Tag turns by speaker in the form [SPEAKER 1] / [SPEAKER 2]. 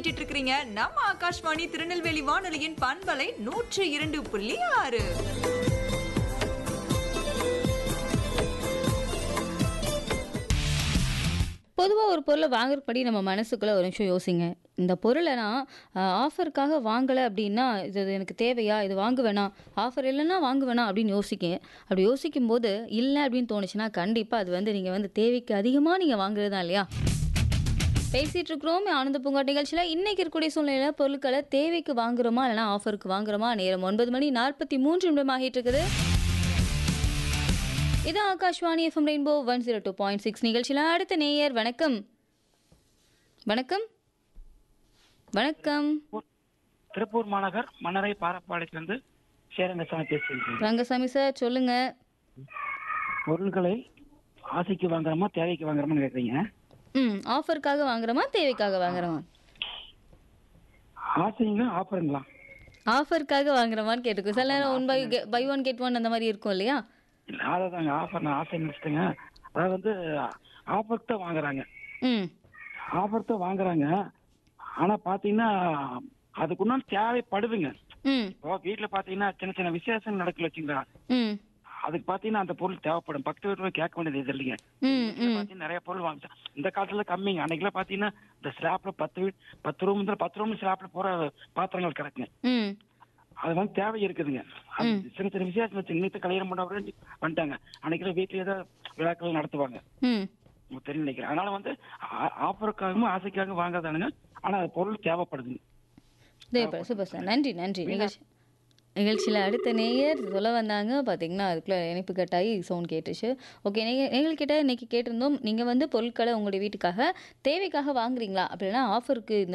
[SPEAKER 1] கேட்டுட்டு இருக்கிறீங்க நம்ம ஆகாஷ்வாணி திருநெல்வேலி வானொலியின் பண்பலை நூற்றி இரண்டு புள்ளி ஆறு
[SPEAKER 2] பொதுவாக ஒரு பொருளை வாங்குறபடி நம்ம மனசுக்குள்ளே ஒரு நிமிஷம் யோசிங்க இந்த பொருளை நான் ஆஃபருக்காக வாங்கலை அப்படின்னா இது இது எனக்கு தேவையா இது வாங்குவேனா ஆஃபர் இல்லைன்னா வாங்குவேனா அப்படின்னு யோசிக்க அப்படி யோசிக்கும் போது இல்லை அப்படின்னு தோணுச்சுன்னா கண்டிப்பாக அது வந்து நீங்கள் வந்து தேவைக்கு அதிகமாக நீங்கள் வாங்குறது தான் இல்லையா பேசிகிட்டு இருக்கிறோம் ஆனந்த பூங்கா நிகழ்ச்சியில் இன்றைக்கி இருக்கக்கூடிய சூழ்நிலையில் பொருட்களை தேவைக்கு வாங்குறோமா இல்லைனா ஆஃபருக்கு வாங்குறோமா நேரம் ஒன்பது மணி நாற்பத்தி மூன்று நிமிடம் ஆகிட்டு இருக்குது இது Akashvani FM rainbow one zero two point six நிகழ்ச்சியில் அடுத்த நேயர் வணக்கம் வணக்கம் வணக்கம்
[SPEAKER 3] திருப்பூர் மாநகர் மன்னரை பாரப்பாளையத்திலிருந்து சேரங்கசாமி பேசுகிறேன்
[SPEAKER 2] ரங்கசாமி சார் சொல்லுங்க
[SPEAKER 3] பொருட்களை ஆசைக்கு வாங்குறோமா தேவைக்கு வாங்குறோமான்னு கேட்குறீங்க
[SPEAKER 2] ம் ஆஃபருக்காக வாங்குறோமா தேவைக்காக வாங்குறோமா
[SPEAKER 3] ஆசைங்களா ஆஃபருங்களா
[SPEAKER 2] ஆஃபருக்காக வாங்குறோமான்னு கேட்டுக்கோ சில நேரம் one buy buy one get one அந்த மாதிரி இருக்கும் இல்லையா
[SPEAKER 3] இல்லை அதாங்க ஆஃபர் நான் ஆசை நினச்சிட்டேங்க அதாவது வந்து ஆஃபர் தான் வாங்குறாங்க
[SPEAKER 2] ம்
[SPEAKER 3] ஆஃபர் தான் வாங்குறாங்க ஆனால் பார்த்தீங்கன்னா அதுக்குன்னால தேவைப்படுதுங்க
[SPEAKER 2] ம்
[SPEAKER 3] இப்போ வீட்டில் பார்த்தீங்கன்னா சின்ன சின்ன விசேஷம் நடக்கல வச்சுங்களா
[SPEAKER 2] ம்
[SPEAKER 3] அதுக்கு பார்த்தீங்கன்னா அந்த பொருள் தேவைப்படும் பக்கத்து வீட்டு போய் கேட்க வேண்டியது இது இல்லைங்க
[SPEAKER 2] ம் ம்
[SPEAKER 3] பார்த்தீங்கன்னா நிறைய பொருள் வாங்கிட்டேன் இந்த காலத்துல கம்மிங்க அன்னைக்கெல்லாம் பார்த்தீங்கன்னா இந்த ஸ்லாப்ல பத்து வீ பத்து ரூம் பத்து ரூம் ஸ்லாப்ல போற பாத்திரங்கள் கிடக்குங்க
[SPEAKER 2] ம்
[SPEAKER 3] அது வந்து தேவை இருக்குதுங்க அது சின்ன சின்ன விசேஷம் வச்சு இன்னைக்கு கல்யாணம் பண்ண வந்துட்டாங்க அன்னைக்கு வீட்டுல ஏதோ விழாக்கள் நடத்துவாங்க
[SPEAKER 2] ம்
[SPEAKER 3] உங்களுக்கு தெரியும் நினைக்கிறேன் அதனால வந்து ஆ- ஆஃபருக்காகவும் ஆசைக்காகவும் வாங்காதானுங்க ஆனா அது பொருள் தேவைப்படுதுங்க
[SPEAKER 2] தேவைப்படும் சூப்பர் சார் நன்றி நன்றி நிகழ்ச்சி நிகழ்ச்சியில் அடுத்த நேயர் சொல்ல வந்தாங்க பார்த்தீங்கன்னா அதுக்குள்ளே இணைப்பு கட்டாயி சவுண்ட் கேட்டுச்சு ஓகே நீங்கள் எங்கள்கிட்ட இன்னைக்கு கேட்டிருந்தோம் நீங்கள் வந்து பொருட்களை உங்களுடைய வீட்டுக்காக தேவைக்காக வாங்குறீங்களா அப்படின்னா ஆஃபருக்கு இந்த